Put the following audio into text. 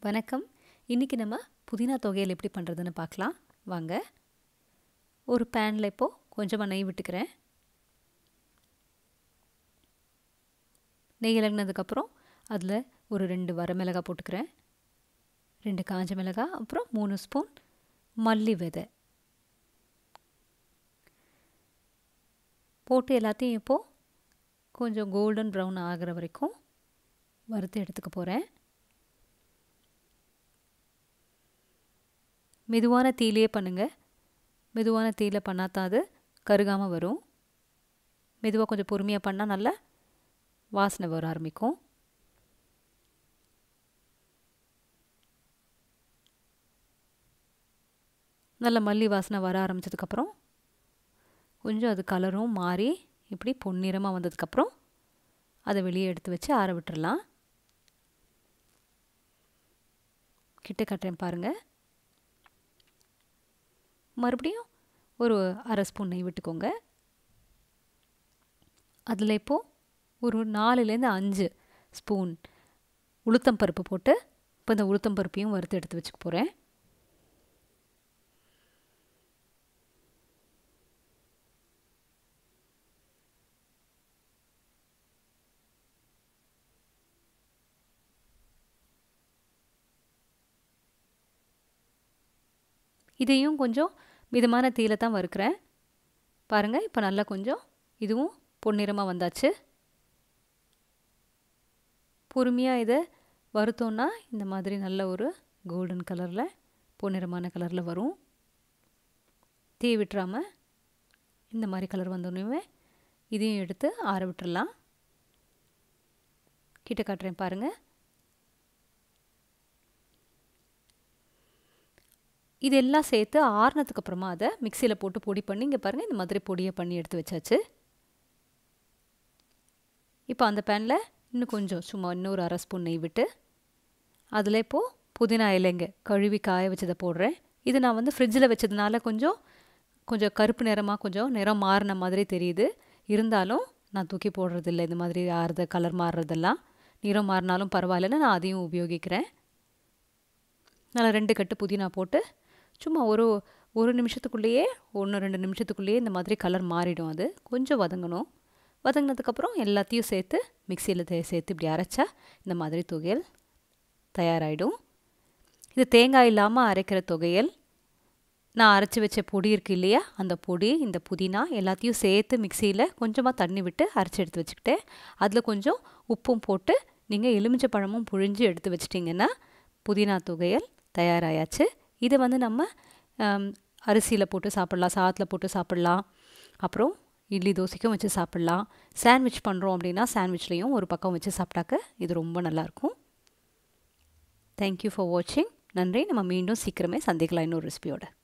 வணக்கம் இன்றைக்கி நம்ம புதினா தொகையல் எப்படி பண்ணுறதுன்னு பார்க்கலாம் வாங்க ஒரு பேனில் இப்போது கொஞ்சமாக நெய் விட்டுக்கிறேன் நெய் இலங்கினதுக்கப்புறம் அதில் ஒரு ரெண்டு வரமிளகாய் போட்டுக்கிறேன் ரெண்டு காஞ்ச மிளகாய் அப்புறம் மூணு ஸ்பூன் மல்லி விதை போட்டு எல்லாத்தையும் இப்போது கொஞ்சம் கோல்டன் ப்ரௌன் ஆகிற வரைக்கும் வறுத்து எடுத்துக்க போகிறேன் மெதுவான தீயிலே பண்ணுங்கள் மெதுவான தீயில பண்ணால் தான் அது கருகாமல் வரும் மெதுவாக கொஞ்சம் பொறுமையாக பண்ணால் நல்லா வாசனை வர ஆரம்பிக்கும் நல்ல மல்லி வாசனை வர ஆரம்பித்ததுக்கப்புறம் கொஞ்சம் அது கலரும் மாறி இப்படி பொன்னிறமாக வந்ததுக்கப்புறம் அதை வெளியே எடுத்து வச்சு ஆற விட்டுறலாம் கிட்ட கட்டுறேன் பாருங்கள் மறுபடியும் ஒரு அரை ஸ்பூன் நெய் விட்டுக்கோங்க அதில் இப்போது ஒரு நாலுலேருந்து அஞ்சு ஸ்பூன் உளுத்தம் பருப்பு போட்டு இப்போ இந்த உளுத்தம் பருப்பையும் வறுத்து எடுத்து வச்சுக்க போகிறேன் இதையும் கொஞ்சம் மிதமான தீயில தான் வறுக்கிறேன் பாருங்கள் இப்போ நல்லா கொஞ்சம் இதுவும் பொன்னிறமாக வந்தாச்சு பொறுமையாக இதை வறுத்தோன்னா இந்த மாதிரி நல்ல ஒரு கோல்டன் கலரில் பொன்னிறமான கலரில் வரும் தீ விட்டுறாமல் இந்த மாதிரி கலர் வந்தோடனே இதையும் எடுத்து ஆற விட்டுறலாம் கிட்ட காட்டுறேன் பாருங்கள் இது எல்லாம் சேர்த்து ஆறுனதுக்கு அப்புறமா அதை மிக்சியில் போட்டு பொடி பண்ணி இங்கே பாருங்கள் இந்த மாதிரி பொடியை பண்ணி எடுத்து வச்சாச்சு இப்போ அந்த பேனில் இன்னும் கொஞ்சம் சும்மா இன்னொரு அரை ஸ்பூன் நெய் விட்டு அதில் இப்போது புதினா இலைங்க கழுவி காய வச்சதை போடுறேன் இது நான் வந்து ஃப்ரிட்ஜில் வச்சதுனால கொஞ்சம் கொஞ்சம் கருப்பு நிறமாக கொஞ்சம் நிறம் மாறின மாதிரி தெரியுது இருந்தாலும் நான் தூக்கி போடுறதில்ல இந்த மாதிரி ஆறுத கலர் மாறுறதெல்லாம் நிறம் மாறினாலும் பரவாயில்லன்னு நான் அதையும் உபயோகிக்கிறேன் நல்லா ரெண்டு கட்டு புதினா போட்டு சும்மா ஒரு ஒரு நிமிஷத்துக்குள்ளேயே ஒன்று ரெண்டு நிமிஷத்துக்குள்ளேயே இந்த மாதிரி கலர் மாறிடும் அது கொஞ்சம் வதங்கணும் வதங்கினதுக்கப்புறம் எல்லாத்தையும் சேர்த்து மிக்சியில் சேர்த்து இப்படி அரைச்சா இந்த மாதிரி தொகையல் தயாராகிடும் இது தேங்காய் இல்லாமல் அரைக்கிற தொகையல் நான் அரைச்சி வச்ச பொடி இருக்குது இல்லையா அந்த பொடி இந்த புதினா எல்லாத்தையும் சேர்த்து மிக்சியில் கொஞ்சமாக தண்ணி விட்டு அரைச்சி எடுத்து வச்சுக்கிட்டேன் அதில் கொஞ்சம் உப்பும் போட்டு நீங்கள் எலுமிச்சை பழமும் புழிஞ்சு எடுத்து வச்சிட்டிங்கன்னா புதினா தொகையல் தயாராயாச்சு இதை வந்து நம்ம அரிசியில் போட்டு சாப்பிட்லாம் சாதத்தில் போட்டு சாப்பிட்லாம் அப்புறம் இட்லி தோசைக்கும் வச்சு சாப்பிட்லாம் சாண்ட்விச் பண்ணுறோம் அப்படின்னா சாண்ட்விச்லேயும் ஒரு பக்கம் வச்சு சாப்பிட்டாக்க இது ரொம்ப நல்லாயிருக்கும் தேங்க்யூ ஃபார் வாட்சிங் நன்றி நம்ம மீண்டும் சீக்கிரமே சந்திக்கலாம் இன்னொரு ரெசிபியோட